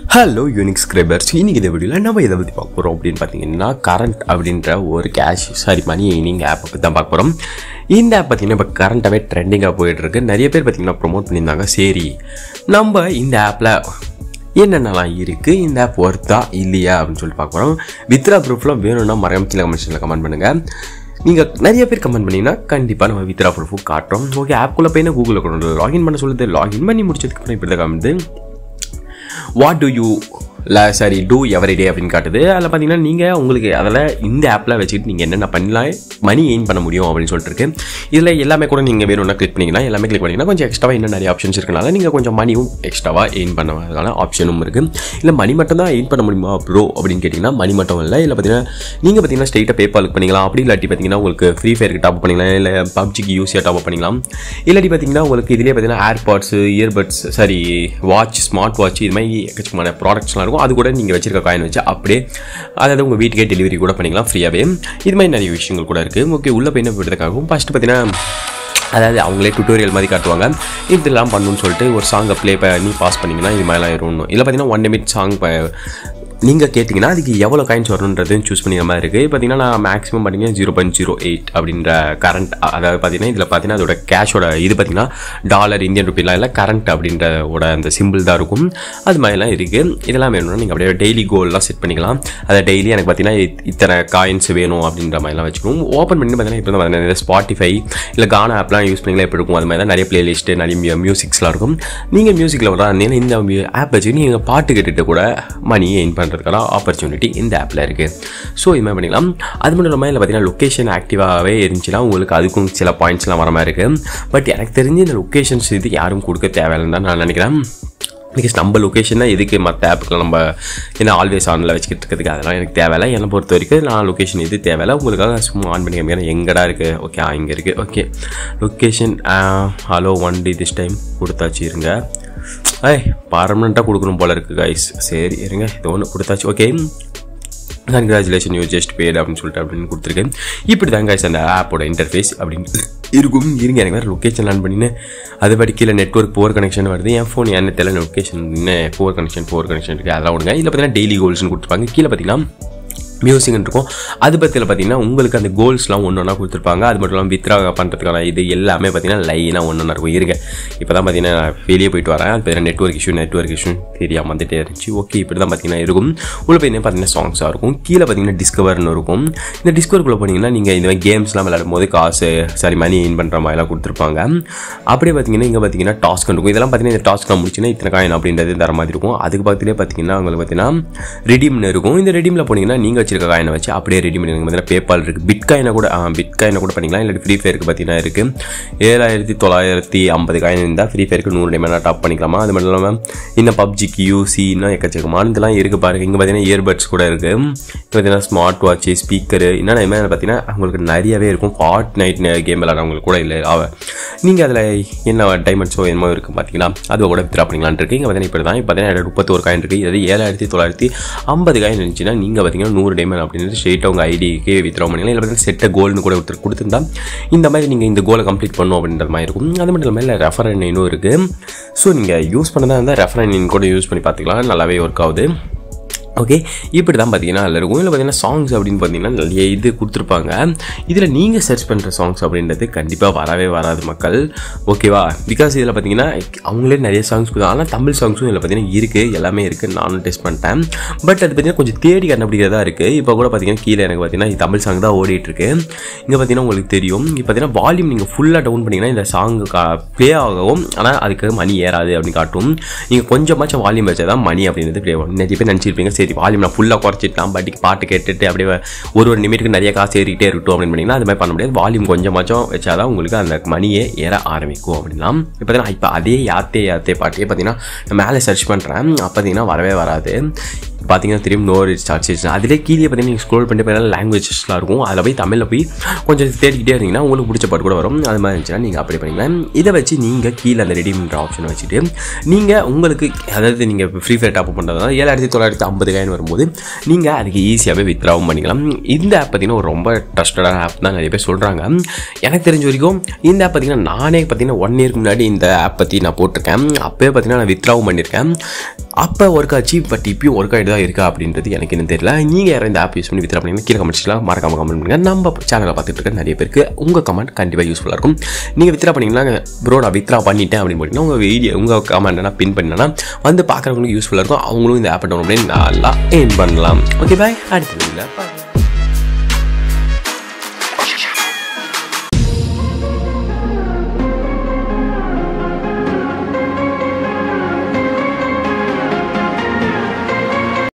hello unique ஸ்கிரைபர்ஸ் இன்னைக்கு இந்த வீடியோவில் நம்ம இதை பற்றி பார்க்க போகிறோம் அப்படின்னு பார்த்தீங்கன்னா கரண்ட் அப்படின்ற ஒரு கேஷ் சாரி மணி எய்னிங் ஆப்பை பற்றி தான் பார்க்க போகிறோம் இந்த ஆப் பார்த்தீங்கன்னா இப்போ கரண்ட்டாகவே ட்ரெண்டிங்காக போயிட்டுருக்கு நிறைய பேர் பார்த்தீங்கன்னா ப்ரோமோட் பண்ணியிருந்தாங்க சரி நம்ம இந்த ஆப்பில் என்னென்னலாம் இருக்குது இந்த ஆப் ஒர்த்தா இல்லையா அப்படின்னு சொல்லிட்டு பார்க்க போகிறோம் வித்ரா ப்ரூஃப்லாம் வேணும்னா மறக்காம கீழே கமெண்ட்ஸில் கமெண்ட் பண்ணுங்கள் நீங்கள் நிறைய பேர் கமெண்ட் பண்ணிங்கன்னா கண்டிப்பாக நம்ம வித்ரா ப்ரூஃபும் காட்டுறோம் ஓகே ஆப்குள்ளே போய் கூகுளில் கொண்டு லாகின் பண்ண சொல்லுது லாகின் பண்ணி முடிச்சதுக்கு அப்புறம் இப்படி தான் காமிது வாட் டு யூ ல சாரி டூ எவரி டே அப்படின்னு காட்டுது அதில் பார்த்தீங்கன்னா நீங்கள் உங்களுக்கு அதில் இந்த ஆப்பில் வச்சுக்கிட்டு நீங்கள் என்னென்ன பண்ணலாம் மணி எயின் பண்ண முடியும் அப்படின்னு சொல்லிட்டு இருக்கு இதில் எல்லாமே கூட நீங்கள் வேணும்னா கிளிக் பண்ணிங்கன்னா எல்லாமே கிளிக் பண்ணிங்கன்னா கொஞ்சம் எக்ஸ்ட்ராவாக இன்னும் நிறைய ஆப்ஷன்ஸ் இருக்கனால நீங்கள் கொஞ்சம் மணியும் எக்ஸ்ட்ராவாக எயின் பண்ணதுக்கான ஆப்ஷனும் இருக்குது இல்லை மணி மட்டும் தான் எயின் பண்ண முடியுமா ப்ரோ அப்படின்னு கேட்டிங்கன்னா மணி மட்டும் இல்லை இல்லை பார்த்தீங்கன்னா நீங்கள் பார்த்தீங்கன்னா ஸ்ட்ரெயிட்டாக பேபாலுக்கு பண்ணிக்கலாம் அப்படி இல்லாட்டி பார்த்தீங்கன்னா உங்களுக்கு ஃப்ரீ ஃபயருக்கு டாப் பண்ணிக்கலாம் இல்லை பப்ஜிக்கு யூஸியாக டாப் பண்ணிக்கலாம் இல்லாட்டி பார்த்தீங்கன்னா உங்களுக்கு இதிலே பார்த்தீங்கன்னா airpods earbuds sorry watch smart watch இது மாதிரி எக்கச்சக்கமான ப்ராடக்ட்ஸ்லாம் இருக்கும் அது கூட நீங்கள் வச்சிருக்க காயின் வச்சு அப்படியே அதாவது உங்கள் வீட்டுக்கே டெலிவரி கூட பண்ணிக்கலாம் ஃப்ரீயாகவே இது மாதிரி நிறைய விஷயங்கள் கூட இருக்குது ஓகே உள்ளே போய் என்ன விடுறதுக்காகவும் ஃபஸ்ட்டு பார்த்தீங்கன்னா அதாவது அவங்களே டுட்டோரியல் மாதிரி காட்டுவாங்க இதெல்லாம் பண்ணணும்னு சொல்லிட்டு ஒரு சாங்கை ப்ளே பண்ணி பாஸ் பண்ணிங்கன்னா இது மாதிரிலாம் இருக்கணும் இல்லை பார்த்தீங்கன்னா ஒன் நிமிட் சாங் நீங்கள் கேட்டிங்கன்னா அதுக்கு எவ்வளோ காயின்ஸ் வரணுன்றதையும் சூஸ் பண்ணிக்கிற மாதிரி இருக்குது பார்த்தீங்கன்னா நான் மேக்ஸிமம் பார்த்தீங்கன்னா ஜீரோ பாயிண்ட் ஜீரோ எயிட் அப்படின்ற கரண்ட் அதாவது பார்த்தீங்கன்னா இதில் பார்த்தீங்கன்னா அதோட கேஷோட இது பார்த்தீங்கன்னா டாலர் இந்தியன் ருப்பிலாம் இல்லை கரண்ட் அப்படின்றவோட அந்த சிம்பிள் தான் இருக்கும் அது மாதிரிலாம் இருக்குது இதெல்லாம் வேணும்னா நீங்கள் அப்படியே டெய்லி கோல்லாம் செட் பண்ணிக்கலாம் அதை டெய்லி எனக்கு பார்த்தீங்கன்னா இத்- இத்தனை காயின்ஸ் வேணும் அப்படின்ற மாதிரிலாம் வச்சுக்கணும் ஓப்பன் பண்ணி பார்த்தீங்கன்னா இப்போ தான் பார்த்தீங்கன்னா ஸ்பாட்டிஃபை இல்லை கானா ஆப்லாம் யூஸ் பண்ணிங்களா எப்படி இருக்கும் அது மாதிரி தான் நிறைய பிளேலிஸ்ட்டு நிறைய மியூசிக்ஸ்லாம் இருக்கும் நீங்கள் மியூசிக்கில் வர இந்த ஆப் வச்சு நீங்கள் பாட்டு கேட்டுட்டு கூட மணி எயின் பண்ணுறதுக்கான ஆப்பர்ச்சுனிட்டி இந்த ஆப்பில் இருக்குது ஸோ இது மாதிரி பண்ணிக்கலாம் அது மட்டும் இல்லாமல் இதில் பார்த்தீங்கன்னா லொக்கேஷன் ஆக்டிவாகவே இருந்துச்சுன்னா உங்களுக்கு அதுக்கும் சில பாயிண்ட்ஸ்லாம் வர மாதிரி இருக்குது பட் எனக்கு தெரிஞ்சு இந்த லொக்கேஷன்ஸ் இது யாரும் கொடுக்க தேவையில்லைன்னு தான் நான் நினைக்கிறேன் பிகாஸ் நம்ம லொக்கேஷன் தான் எதுக்கு மற்ற ஆப்புக்குலாம் நம்ம என்ன ஆல்வேஸ் ஆனில் வச்சுக்கிட்டு இருக்கிறதுக்கு அதெல்லாம் எனக்கு தேவையில்லை என்னை பொறுத்த வரைக்கும் நான் லொக்கேஷன் இது தேவையில்லை உங்களுக்காக சும்மா ஆன் பண்ணி காமிக்கிறேன் எங்கடா இருக்குது ஓகே இங்கே இருக்குது okay location hello one day this time கொடுத்தாச்சு இருங்க ஐய் பர்மனெண்ட்டாக கொடுக்கணும் போல இருக்குது கைஸ் சரி இருங்க இது ஒன்று கொடுத்தாச்சு okay congratulation you just bad அப்படின்னு சொல்லிட்டு அப்படின்னு கொடுத்துருக்கேன் இப்படி தான் guys அந்த ஆப்போட இன்டர்ஃபேஸ் அப்படின்னு இருக்கும் இருங்க எனக்கு வேறு லொக்கேஷன் ஆன் பண்ணினேன் அது படி கீழே நெட்ஒர்க் போர் கனெக்ஷன் வருது என் ஃபோன் என்ன தெரியல லொக்கேஷன் என்ன போர் கனெக்ஷன் போர் கனெக்ஷன் இருக்குது அதெல்லாம் விடுங்க இதில் பார்த்தீங்கன்னா டெய்லி கோல்ஸ்னு கொடுத்துருப்பாங்க கீழே பார்த்தீங்கன்னா மியூசிக்னு இருக்கும் அது பற்றியில் பார்த்தீங்கன்னா உங்களுக்கு அந்த கோல்ஸ்லாம் ஒன்று ஒன்றா கொடுத்துருப்பாங்க அது மட்டும் இல்லாமல் வித்ரா பண்ணுறதுக்கான இது எல்லாமே பார்த்தீங்கன்னா லைனாக ஒன்று ஒன்றா இருக்கும் இருங்க இப்போ தான் பார்த்தீங்கன்னா நான் வெளியே போயிட்டு வரேன் அது பார்த்தீங்கன்னா நெட்ஒர்க் இஷ்யூ நெட்ஒர்க் இஷ்யூ தெரியாமல் வந்துட்டே இருந்துச்சு ஓகே இப்படி தான் பார்த்தீங்கன்னா இருக்கும் உள்ள போய் பார்த்தீங்கன்னா சாங்ஸாக இருக்கும் கீழே பார்த்தீங்கன்னா டிஸ்கவர்னு இருக்கும் இந்த டிஸ்கவருக்குள்ளே போனீங்கன்னா நீங்கள் இந்த மாதிரி கேம்ஸ்லாம் விளையாடும் போது காசு சாரி மணி இன் பண்ணுற மாதிரிலாம் கொடுத்துருப்பாங்க அப்படியே பார்த்தீங்கன்னா இங்கே பார்த்தீங்கன்னா டாஸ்க் இருக்கும் இதெல்லாம் பார்த்தீங்கன்னா இந்த டாஸ்க்லாம் முடிச்சுன்னா இத்தனை காயின் அப்படின்றது தர மாதிரி இருக்கும் அதுக்கு பக்கத்துலேயே பார்த்தீங்கன்னா உங்களுக்கு பார்த்தீங்கன்னா ரெடீம்னு இருக்கும் இந்த ரெடீமில் போனீங்கன்னா நீங்கள் வச்சிருக்க காயினை வச்சு அப்படியே ரெடீம் பண்ணி பார்த்தீங்கன்னா பேபால் இருக்குது பிட் காயினை கூட பிட் காயினை கூட பண்ணிக்கலாம் இல்லை ஃப்ரீ ஃபயருக்கு பார்த்தீங்கன்னா இருக்குது ஏழாயிரத்தி தொள்ளாயிரத்தி ஐம்பது காயின் இருந்தால் ஃப்ரீ ஃபயருக்கு நூறு டைம் டாப் பண்ணிக்கலாமா அது மட்டும் இல்லாமல் இன்னும் பப்ஜிக்கு யூசி இன்னும் எக்கச்சக்கமான இதெல்லாம் இருக்குது பாருங்க இங்கே பார்த்தீங்கன்னா இயர்பட்ஸ் கூட இருக்குது இங்கே பார்த்தீங்கன்னா ஸ்மார்ட் வாட்ச் ஸ்பீக்கரு இன்னும் இது மாதிரி பார்த்தீங்கன்னா உங்களுக்கு நிறையவே இருக்கும் ஃபார்ட் நைட் கேம் விளாட்றவங்களுக்கு கூட இல்லை அவ நீங்கள் அதில் என்ன டைமண்ட்ஸோ என்னமோ இருக்குது பார்த்தீங்களா அது கூட வித்ரா பண்ணிக்கலாம்னு இருக்குது இங்கே பார்த்தீங்கன்னா இப்படி தான் இப்போ பார்த்தீங்கன்னா முப்பத்தோரு காயின் இருக்குது இது ஏழாயிரத்தி தொள்ளாயிரத்தி ஐம்பது காயின் இருந்துச்சுன்னா நீங்கள் பார்த்தீங்கன்னா நூறு டைமண்ட் அப்படின்னு ஸ்ட்ரெயிட்டாக உங்கள் ஐடிக்கு வித்ரா பண்ணிக்கலாம் இல்லை பார்த்தீங்கன்னா செட்ட கோல்னு கூட ஒருத்தர் கொடுத்துருந்தா இந்த மாதிரி நீங்கள் இந்த கோலை கம்ப்ளீட் பண்ணணும் அப்படின்ற மாதிரி இருக்கும் அது மட்டும் இல்லாமல் இல்லை ரெஃபர் எண்ணும் இருக்குது ஸோ நீங்கள் யூஸ் பண்ணதாக இருந்தால் ரெஃபர் எண் கூட யூஸ் பண்ணி பார்த்துக்கலாம் நல்லாவே ஒர்க் ஆகுது ஓகே இப்படி தான் பார்த்தீங்கன்னா அதில் இருக்கும் இல்லை பார்த்தீங்கன்னா சாங்ஸ் அப்படின்னு பார்த்தீங்கன்னா நிறைய இது கொடுத்துருப்பாங்க இதில் நீங்கள் சர்ச் பண்ணுற சாங்ஸ் அப்படின்றது கண்டிப்பாக வரவே வராது மக்கள் ஓகேவா பிகாஸ் இதில் பார்த்தீங்கன்னா அவங்களே நிறைய சாங்ஸ் கொடுத்தாங்க ஆனால் தமிழ் சாங்ஸும் இதில் பார்த்தீங்கன்னா இருக்குது எல்லாமே இருக்குது நானும் டெஸ்ட் பண்ணிட்டேன் பட் அது பார்த்தீங்கன்னா கொஞ்சம் தேடி கண்டுபிடிக்கிறதா இருக்குது இப்போ கூட பார்த்தீங்கன்னா கீழே எனக்கு பார்த்தீங்கன்னா இது தமிழ் சாங் தான் ஓடிட்டு இருக்கு இங்கே பார்த்தீங்கன்னா உங்களுக்கு தெரியும் இப்போ பார்த்தீங்கன்னா வால்யூம் நீங்கள் ஃபுல்லாக டவுன் பண்ணிங்கன்னா இந்த சாங் ப்ளே ஆகும் ஆனால் அதுக்கு மணி ஏறாது அப்படின்னு காட்டும் நீங்கள் கொஞ்சமாச்சும் வால்யூம் வச்சா தான் மணி அப்படின்றது ப்ளே ஆகும் நிறைய பேர் நினச்சிருப்பீங்க சரி வால்யூம் நான் ஃபுல்லாக குறைச்சிட்டான் பட் பாட்டு கேட்டுட்டு அப்படியே ஒரு ஒரு நிமிட்டுக்கு நிறைய காசு ஏறிக்கிட்டே இருக்கட்டும் அப்படின்னு பண்ணிங்கன்னா அது மாதிரி பண்ண முடியாது வால்யூம் கொஞ்சமாச்சும் வச்சாதான் உங்களுக்கு அந்த மணியே ஏற ஆரம்பிக்கும் அப்படின்னா இப்போ பார்த்தீங்கன்னா இப்போ அதே யாத்தே யாத்தே பாட்டே பார்த்தீங்கன்னா நான் மேலே சர்ச் பண்ணுறேன் அப்போ பார்த்தீங்கன்னா வரவே வராது பார்த்தீங்கன்னா தெரியும் நோ சார்ஜஸ் அதிலே கீழே பார்த்தீங்கன்னா நீங்கள் ஸ்க்ரோல் பண்ணிட்டு போய் லாங்குவேஜஸ்லாம் இருக்கும் அதில் போய் தமிழில் போய் கொஞ்சம் தேடிக்கிட்டே இருந்தீங்கன்னா உங்களுக்கு பிடிச்ச பாட்டு கூட வரும் அது மாதிரி இருந்துச்சுன்னா நீங்கள் அப்படி பண்ணிக்கலாம் இதை வச்சு நீங்கள் கீழே அந்த ரெடிமேட் ஆப்ஷனை வச்சுட்டு நீங்கள் உங்களுக்கு அதாவது நீங்கள் ஃப்ரீ ஃபயர் டாப் பண்ணுறதுனால ஏழாயிரத்தி தொள்ளாயிரத்தி ஐம்பது காயின் வரும்போது நீங்கள் அதுக்கு ஈஸியாகவே வித்ராவும் பண்ணிக்கலாம் இந்த ஆப் பார்த்தீங்கன்னா ஒரு ரொம்ப ட்ரஸ்டடான ஆப் தான் நிறைய பேர் சொல்கிறாங்க எனக்கு தெரிஞ்ச வரைக்கும் இந்த ஆப் பார்த்தீங்கன்னா நானே பார்த்தீங்கன்னா ஒன் இயர்க்கு முன்னாடி இந்த ஆப் பற்றி நான் போட்டிருக்கேன் அப்போயே பார்த்தீங்கன்னா நான் வித்ராவும் பண்ணியிருக்கேன் அப்போ ஒர்க் ஆச்சு பட் இப்பயும் ஒர்க் ஆகிட்டு தான் இருக்கா அப்படின்றது எனக்கு என்ன தெரியல நீங்கள் யாரும் இந்த ஆப் யூஸ் பண்ணி வித்ரா பண்ணீங்கன்னா கீழே கமெண்ட்ஸ்லாம் மறக்காம கமெண்ட் பண்ணுங்கள் நம்ம சேனலை பார்த்துட்டு இருக்க நிறைய பேருக்கு உங்கள் கமெண்ட் கண்டிப்பாக யூஸ்ஃபுல்லாக இருக்கும் நீங்கள் வித்ரா பண்ணீங்கன்னா ப்ரோ நான் வித்ரா பண்ணிட்டேன் அப்படின்னு போட்டிங்கன்னா உங்கள் வீடியோ உங்கள் கமெண்ட் நான் பின் பண்ணேன்னா வந்து பார்க்குறவங்களுக்கு யூஸ்ஃபுல்லாக இருக்கும் அவங்களும் இந்த ஆப்பை டவுன்லோட் பண்ணி நல்லா ஏன் பண்ணலாம் ஓகே பாய் அடுத்த வீடியோவில்